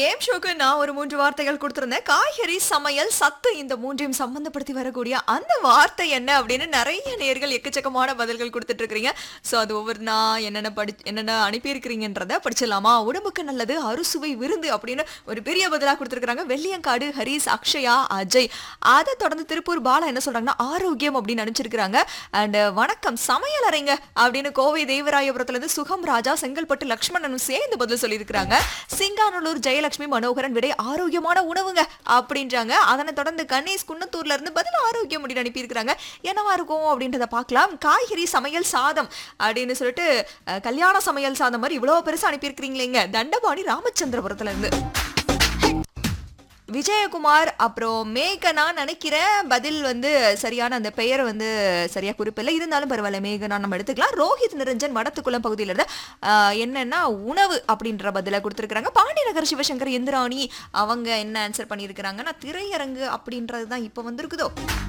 Game ஷோக்கு நான் ஒரு மூன்று வார்த்தைகள் கொடுத்திருந்தேன் காய்கறி சமையல் சத்து இந்த மூன்றையும் சம்பந்தப்படுத்தி வரக்கூடிய அந்த வார்த்தை என்ன அப்படின்னு நிறைய நேர்கள் எக்கச்சக்கமான பதில்கள் கொடுத்துட்டு இருக்கிறீங்க ஸோ அது ஒவ்வொரு நான் என்னென்ன படி என்னென்ன அனுப்பியிருக்கிறீங்கன்றத படிச்சிடலாமா உடம்புக்கு நல்லது அறுசுவை விருந்து அப்படின்னு ஒரு பெரிய பதிலாக கொடுத்துருக்காங்க வெள்ளியங்காடு ஹரிஸ் அக்ஷயா அஜய் அதை தொடர்ந்து திருப்பூர் பாலா என்ன சொல்றாங்கன்னா ஆரோக்கியம் அப்படின்னு அனுப்பிச்சிருக்கிறாங்க அண்ட் வணக்கம் சமையல் அறைங்க அப்படின்னு கோவை தேவராயபுரத்துல இருந்து சுகம் ராஜா செங்கல்பட்டு லக்ஷ்மணனும் சேர்ந்து பதில் சொல்லியிருக்கிறாங்க சிங்கானூர் ஜெயலட்சுமி மனோகரன் விடை ஆரோக்கியமான உணவுங்க அப்படின்றாங்க அதனை தொடர்ந்து கணேஷ் குன்னத்தூர்ல இருந்து பதில் ஆரோக்கியம் அப்படின்னு அனுப்பியிருக்கிறாங்க என்னவா இருக்கும் அப்படின்றத பார்க்கலாம் காய்கறி சமையல் சாதம் அப்படின்னு சொல்லிட்டு அஹ், கல்யாண சமையல் சாதம் மாதிரி இவ்வளவு பெருசா அனுப்பியிருக்கிறீங்களேங்க தண்டபாணி ராமச்சந்திரபுரத்துல இருந்து விஜயகுமார் அப்புறம் மேகனா நினைக்கிறேன் பதில் வந்து சரியான அந்த பெயரை வந்து சரியா குறிப்பில்லை இருந்தாலும் பரவாயில்ல மேகனா நம்ம எடுத்துக்கலாம் ரோஹித் நிரஞ்சன் வடத்துக்குளம் பகுதியில இருந்து ஆஹ், என்னன்னா உணவு அப்படின்ற பதில கொடுத்துருக்காங்க பாண்டியநகர் சிவசங்கர் இந்திராணி அவங்க என்ன ஆன்சர் பண்ணியிருக்கிறாங்கன்னா திரையரங்கு அப்படின்றது தான் இப்போ வந்திருக்குதோ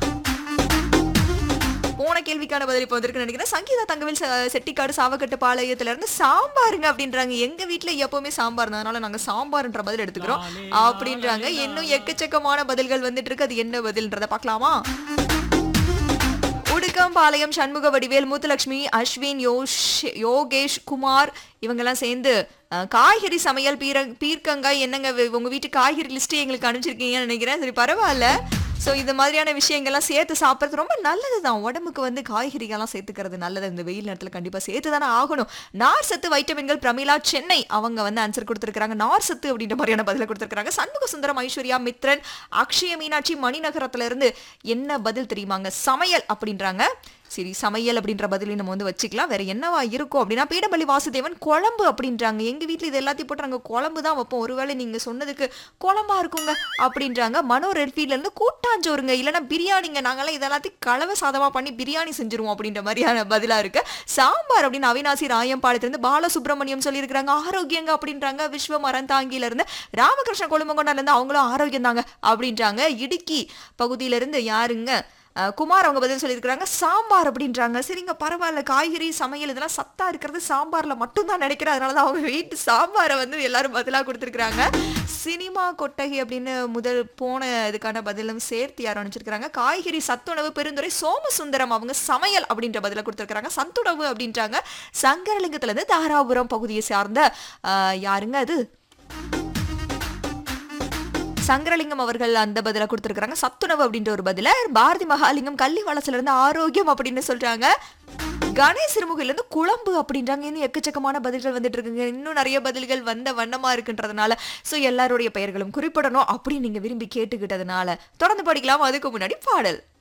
போன கேள்விக்கான பதில் இப்போ வந்திருக்கு நினைக்கிறேன் சங்கீதா தங்கவேல் ச- செட்டிக்காடு சாவக்கட்டு பாளையத்துல இருந்து சாம்பாருங்க அப்படின்றாங்க எங்க வீட்ல எப்பவுமே சாம்பார் தான். அதனால நாங்க சாம்பார்ன்ற பதில் எடுத்துக்கிறோம் அப்படின்றாங்க இன்னும் எக்கச்சக்கமான பதில்கள் வந்துட்டு இருக்கு அது என்ன பதில்ன்றத பார்க்கலாமா உடுக்கம்பாளையம் சண்முக வடிவேல் முத்துலட்சுமி அஸ்வின் யோஷ் யோகேஷ் குமார் இவங்கெல்லாம் சேர்ந்து அஹ், காய்கறி சமையல் பீர பீர்க்கங்காய் என்னங்க வி- உங்க வீட்டு காய்கறி லிஸ்ட் எங்களுக்கு அனுப்பிச்சிருக்கீங்கன்னு நினைக்கிறேன் சரி பரவாயில்ல ஸோ இந்த மாதிரியான விஷயங்கள்லாம் சேர்த்து சாப்பிட்றது ரொம்ப நல்லது தான் உடம்புக்கு வந்து காய்கறிகள்லாம் சேர்த்துக்கிறது நல்லது இந்த வெயில் நேரத்தில் கண்டிப்பாக சேர்த்து தானே ஆகணும் நார் சத்து வைட்டமின்கள் பிரமிளா சென்னை அவங்க வந்து ஆன்சர் கொடுத்துருக்காங்க நார் சத்து அப்படின்ற மாதிரியான பதில கொடுத்துருக்காங்க சண்முக சுந்தரம் ஐஸ்வர்யா மித்ரன் அக்ஷய மீனாட்சி மணிநகரத்துல இருந்து என்ன பதில் தெரியுமாங்க சமையல் அப்படின்றாங்க சரி சமையல் அப்படின்ற பதிலையும் நம்ம வந்து வச்சுக்கலாம் வேற என்னவா இருக்கும் அப்படின்னா பீடபள்ளி வாசுதேவன் குழம்பு அப்படின்றாங்க எங்க வீட்ல இது எல்லாத்தையும் போட்டு நாங்க குழம்பு தான் வைப்போம் ஒருவேளை நீங்க சொன்னதுக்கு குழம்பா இருக்குங்க அப்படின்றாங்க மனோ ரெட்ஃபீல்ட்ல இருந்து கூட்டாஞ்சோறுங்க இல்லைன்னா பிரியாணிங்க நாங்கெல்லாம் இதெல்லாத்தையும் கலவை சாதமா பண்ணி பிரியாணி செஞ்சிருவோம் அப்படின்ற மாதிரியான பதிலா இருக்கு சாம்பார் அப்படின்னு அவினாசி ராயம்பாளையத்துல இருந்து பாலசுப்ரமணியம் சொல்லியிருக்கிறாங்க ஆரோக்கியங்க அப்படின்றாங்க விஸ்வ மரந்தாங்கில இருந்து ராமகிருஷ்ண கொழுமங்கொண்டால இருந்து அவங்களும் ஆரோக்கியம் தாங்க அப்படின்றாங்க இடுக்கி பகுதியில இருந்து யாருங்க அஹ் குமார் அவங்க பதில் சொல்லியிருக்கிறாங்க சாம்பார் அப்படின்றாங்க சரிங்க பரவாயில்ல காய்கறி சமையல் இதெல்லாம் சத்தா இருக்கிறது சாம்பார்ல மட்டும்தான் நினைக்கிறேன் அதனால தான் அவங்க வீட்டு சாம்பாரை வந்து எல்லாரும் பதிலாக கொடுத்துருக்காங்க சினிமா கொட்டகை அப்படின்னு முதல் போன இதுக்கான பதிலும் சேர்த்து யாரும் அனுப்பிச்சிருக்காங்க காய்கறி சத்துணவு பெருந்துறை சோமசுந்தரம் அவங்க சமையல் அப்படின்ற பதில கொடுத்துருக்காங்க சத்துணவு அப்படின்றாங்க சங்கரலிங்கத்துல இருந்து தாராபுரம் பகுதியை சார்ந்த அஹ், யாருங்க அது சங்கரலிங்கம் அவர்கள் அந்த பதில கொடுத்துருக்காங்க சத்துணவு அப்படின்ற ஒரு பதில பாரதி மகாலிங்கம் கள்ளி வளசுல இருந்து ஆரோக்கியம் அப்படின்னு சொல்றாங்க கணேஷ் சிறுமுகையில இருந்து குழம்பு அப்படின்றாங்க இன்னும் எக்கச்சக்கமான பதில்கள் வந்துட்டு இருக்குங்க இன்னும் நிறைய பதில்கள் வந்த வண்ணமா இருக்குன்றதுனால சோ எல்லாருடைய பெயர்களும் குறிப்பிடணும் அப்படின்னு நீங்க விரும்பி கேட்டுக்கிட்டதுனால தொடர்ந்து படிக்கலாம் அதுக்கு முன்னாடி பாடல்